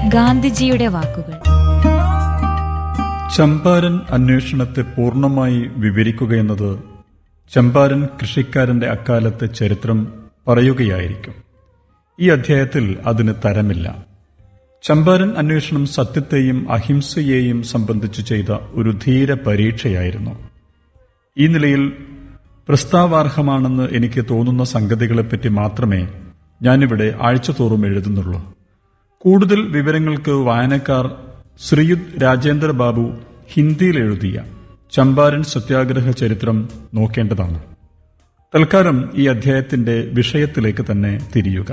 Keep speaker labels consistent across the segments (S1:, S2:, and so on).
S1: ഗാന്ധിജിയുടെ വാക്കുകൾ
S2: ചമ്പാരൻ അന്വേഷണത്തെ പൂർണ്ണമായി വിവരിക്കുകയെന്നത് ചമ്പാരൻ കൃഷിക്കാരന്റെ അക്കാലത്തെ ചരിത്രം പറയുകയായിരിക്കും ഈ അധ്യായത്തിൽ അതിന് തരമില്ല ചമ്പാരൻ അന്വേഷണം സത്യത്തെയും അഹിംസയെയും സംബന്ധിച്ച് ചെയ്ത ഒരു ധീര പരീക്ഷയായിരുന്നു ഈ നിലയിൽ പ്രസ്താവാർഹമാണെന്ന് എനിക്ക് തോന്നുന്ന സംഗതികളെപ്പറ്റി മാത്രമേ ഞാനിവിടെ ആഴ്ചതോറും എഴുതുന്നുള്ളൂ കൂടുതൽ വിവരങ്ങൾക്ക് വായനക്കാർ ശ്രീയുത് രാജേന്ദ്ര ബാബു ഹിന്ദിയിൽ എഴുതിയ ചമ്പാരൻ സത്യാഗ്രഹ ചരിത്രം നോക്കേണ്ടതാണ് തൽക്കാലം ഈ അധ്യായത്തിന്റെ വിഷയത്തിലേക്ക് തന്നെ തിരിയുക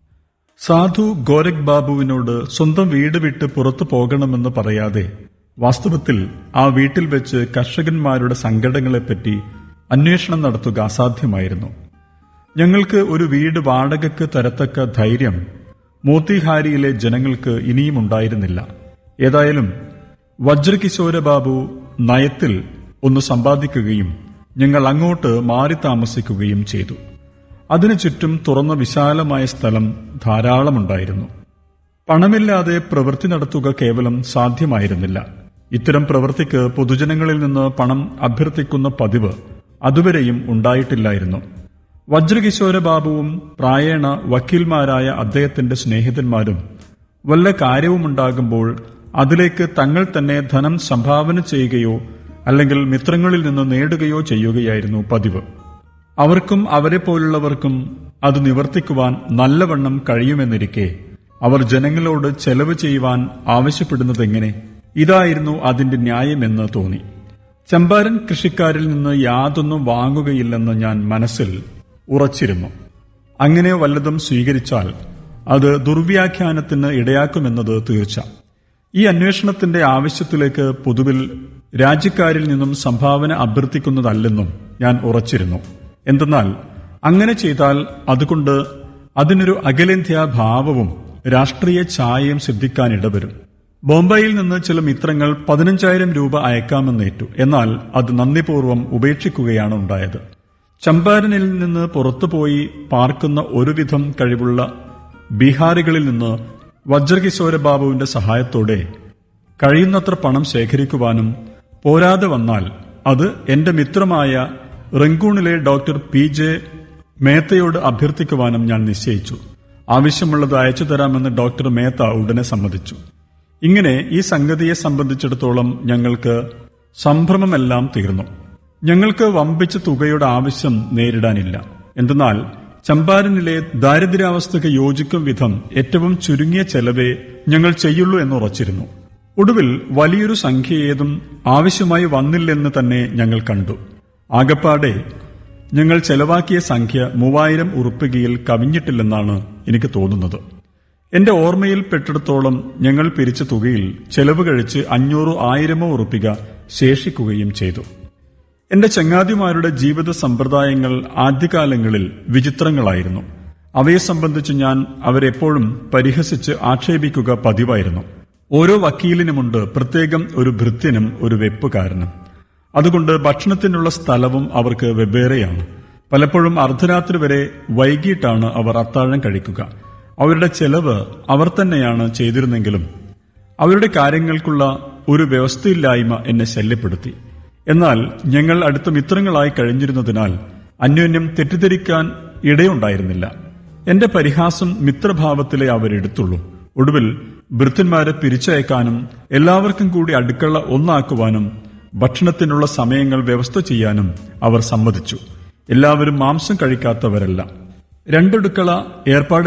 S2: സാധു ഗോരഖ് ബാബുവിനോട് സ്വന്തം വീട് വിട്ട് പുറത്തു പോകണമെന്ന് പറയാതെ വാസ്തവത്തിൽ ആ വീട്ടിൽ വെച്ച് കർഷകന്മാരുടെ സങ്കടങ്ങളെപ്പറ്റി അന്വേഷണം നടത്തുക അസാധ്യമായിരുന്നു ഞങ്ങൾക്ക് ഒരു വീട് വാടകയ്ക്ക് തരത്തക്ക ധൈര്യം മോത്തിഹാരിയിലെ ജനങ്ങൾക്ക് ഇനിയും ഉണ്ടായിരുന്നില്ല ഏതായാലും വജ്രകിശോര ബാബു നയത്തിൽ ഒന്ന് സമ്പാദിക്കുകയും ഞങ്ങൾ അങ്ങോട്ട് മാറി താമസിക്കുകയും ചെയ്തു അതിനു ചുറ്റും തുറന്ന വിശാലമായ സ്ഥലം ധാരാളമുണ്ടായിരുന്നു പണമില്ലാതെ പ്രവൃത്തി നടത്തുക കേവലം സാധ്യമായിരുന്നില്ല ഇത്തരം പ്രവൃത്തിക്ക് പൊതുജനങ്ങളിൽ നിന്ന് പണം അഭ്യർത്ഥിക്കുന്ന പതിവ് അതുവരെയും ഉണ്ടായിട്ടില്ലായിരുന്നു വജ്രകിശോര ബാബുവും പ്രായേണ വക്കീൽമാരായ അദ്ദേഹത്തിന്റെ സ്നേഹിതന്മാരും വല്ല കാര്യവുമുണ്ടാകുമ്പോൾ അതിലേക്ക് തങ്ങൾ തന്നെ ധനം സംഭാവന ചെയ്യുകയോ അല്ലെങ്കിൽ മിത്രങ്ങളിൽ നിന്ന് നേടുകയോ ചെയ്യുകയായിരുന്നു പതിവ് അവർക്കും അവരെ പോലുള്ളവർക്കും അത് നിവർത്തിക്കുവാൻ നല്ലവണ്ണം കഴിയുമെന്നിരിക്കെ അവർ ജനങ്ങളോട് ചെലവ് ചെയ്യുവാൻ ആവശ്യപ്പെടുന്നതെങ്ങനെ ഇതായിരുന്നു അതിന്റെ ന്യായമെന്ന് തോന്നി ചമ്പാരൻ കൃഷിക്കാരിൽ നിന്ന് യാതൊന്നും വാങ്ങുകയില്ലെന്ന് ഞാൻ മനസ്സിൽ ഉറച്ചിരുന്നു അങ്ങനെ വല്ലതും സ്വീകരിച്ചാൽ അത് ദുർവ്യാഖ്യാനത്തിന് ഇടയാക്കുമെന്നത് തീർച്ച ഈ അന്വേഷണത്തിന്റെ ആവശ്യത്തിലേക്ക് പൊതുവിൽ രാജ്യക്കാരിൽ നിന്നും സംഭാവന അഭ്യർത്ഥിക്കുന്നതല്ലെന്നും ഞാൻ ഉറച്ചിരുന്നു എന്തെന്നാൽ അങ്ങനെ ചെയ്താൽ അതുകൊണ്ട് അതിനൊരു അഖിലേന്ത്യാ ഭാവവും രാഷ്ട്രീയ ഛായയും സിദ്ധിക്കാൻ ഇടവരും ബോംബെയിൽ നിന്ന് ചില മിത്രങ്ങൾ പതിനഞ്ചായിരം രൂപ അയക്കാമെന്നേറ്റു എന്നാൽ അത് നന്ദിപൂർവ്വം ഉപേക്ഷിക്കുകയാണ് ഉണ്ടായത് ചമ്പാരനിൽ നിന്ന് പുറത്തുപോയി പാർക്കുന്ന ഒരുവിധം കഴിവുള്ള ബീഹാറികളിൽ നിന്ന് വജ്രകിശോര ബാബുവിന്റെ സഹായത്തോടെ കഴിയുന്നത്ര പണം ശേഖരിക്കുവാനും പോരാതെ വന്നാൽ അത് എന്റെ മിത്രമായ റങ്കൂണിലെ ഡോക്ടർ പി ജെ മേത്തയോട് അഭ്യർത്ഥിക്കുവാനും ഞാൻ നിശ്ചയിച്ചു ആവശ്യമുള്ളത് അയച്ചു തരാമെന്ന് ഡോക്ടർ മേത്ത ഉടനെ സമ്മതിച്ചു ഇങ്ങനെ ഈ സംഗതിയെ സംബന്ധിച്ചിടത്തോളം ഞങ്ങൾക്ക് സംഭ്രമമെല്ലാം തീർന്നു ഞങ്ങൾക്ക് വമ്പിച്ച തുകയുടെ ആവശ്യം നേരിടാനില്ല എന്തെന്നാൽ ചമ്പാരനിലെ ദാരിദ്ര്യാവസ്ഥയ്ക്ക് യോജിക്കും വിധം ഏറ്റവും ചുരുങ്ങിയ ചെലവേ ഞങ്ങൾ ചെയ്യുള്ളൂ എന്ന് ഉറച്ചിരുന്നു ഒടുവിൽ വലിയൊരു സംഖ്യ ഏതും ആവശ്യമായി വന്നില്ലെന്ന് തന്നെ ഞങ്ങൾ കണ്ടു ആകപ്പാടെ ഞങ്ങൾ ചെലവാക്കിയ സംഖ്യ മൂവായിരം ഉറുപ്പികയിൽ കവിഞ്ഞിട്ടില്ലെന്നാണ് എനിക്ക് തോന്നുന്നത് എന്റെ ഓർമ്മയിൽ പെട്ടിടത്തോളം ഞങ്ങൾ പിരിച്ച തുകയിൽ ചെലവ് കഴിച്ച് അഞ്ഞൂറോ ആയിരമോ ഉറുപ്പിക ശേഷിക്കുകയും ചെയ്തു എന്റെ ചങ്ങാതിമാരുടെ ജീവിത സമ്പ്രദായങ്ങൾ ആദ്യകാലങ്ങളിൽ വിചിത്രങ്ങളായിരുന്നു അവയെ സംബന്ധിച്ച് ഞാൻ അവരെപ്പോഴും പരിഹസിച്ച് ആക്ഷേപിക്കുക പതിവായിരുന്നു ഓരോ വക്കീലിനുമുണ്ട് പ്രത്യേകം ഒരു ഭൃത്യനും ഒരു വെപ്പുകാരനും അതുകൊണ്ട് ഭക്ഷണത്തിനുള്ള സ്ഥലവും അവർക്ക് വെവ്വേറെയാണ് പലപ്പോഴും അർദ്ധരാത്രി വരെ വൈകിട്ടാണ് അവർ അത്താഴം കഴിക്കുക അവരുടെ ചെലവ് അവർ തന്നെയാണ് ചെയ്തിരുന്നെങ്കിലും അവരുടെ കാര്യങ്ങൾക്കുള്ള ഒരു വ്യവസ്ഥയില്ലായ്മ എന്നെ ശല്യപ്പെടുത്തി എന്നാൽ ഞങ്ങൾ അടുത്ത മിത്രങ്ങളായി കഴിഞ്ഞിരുന്നതിനാൽ അന്യോന്യം തെറ്റിദ്ധരിക്കാൻ ഇടയുണ്ടായിരുന്നില്ല എന്റെ പരിഹാസം മിത്രഭാവത്തിലെ അവരെടുത്തുള്ളൂ ഒടുവിൽ ഭൃത്യന്മാരെ പിരിച്ചയക്കാനും എല്ലാവർക്കും കൂടി അടുക്കള ഒന്നാക്കുവാനും ഭക്ഷണത്തിനുള്ള സമയങ്ങൾ വ്യവസ്ഥ ചെയ്യാനും അവർ സമ്മതിച്ചു എല്ലാവരും മാംസം കഴിക്കാത്തവരല്ല രണ്ടടുക്കള ഏർപ്പാട്